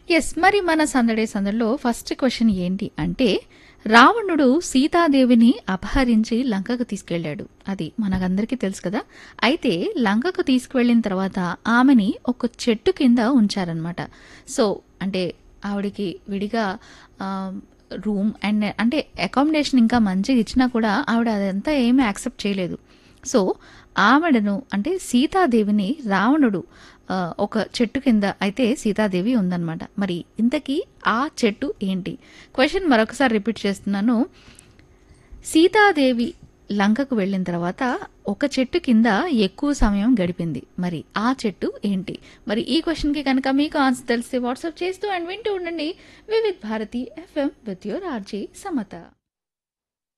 yes మరి మన సందడే సందడిలో ఫస్ట్ క్వశ్చన్ ఏంటి అంటే రావణుడు సీతాదేవిని అపహరించి లంకకు తీసుకెళ్ళాడు అది మనకందరికీ తెలుసు కదా అయితే లంకకు తీసుకువెళ్ళిన తర్వాత ఆమెని ఒక చెట్టు కింద ఉంచారనమాట సో అంటే ఆవిడికి విడిగా ఆ, రూమ్ అండ్ అంటే అకామిడేషన్ ఇంకా మంచిగా ఇచ్చినా కూడా ఆవిడ అదంతా ఏమీ యాక్సెప్ట్ చేయలేదు సో ఆవిడను అంటే సీతాదేవిని రావణుడు ఆ, ఒక చెట్టు కింద అయితే సీతాదేవి ఉందన్నమాట మరి ఇంతకీ ఆ చెట్టు ఏంటి క్వశ్చన్ మరొకసారి రిపీట్ చేస్తున్నాను సీతాదేవి లంకకు వెళ్ళిన తర్వాత ఒక చెట్టు కింద ఎక్కువ సమయం గడిపింది మరి ఆ చెట్టు ఏంటి మరి ఈ క్వశ్చన్కి కనుక మీకు ఆన్సర్ తెలిస్తే వాట్సాప్ చేస్తూ అండ్ వింటూ ఉండండి Vividh Bharati FM with your RJ Samata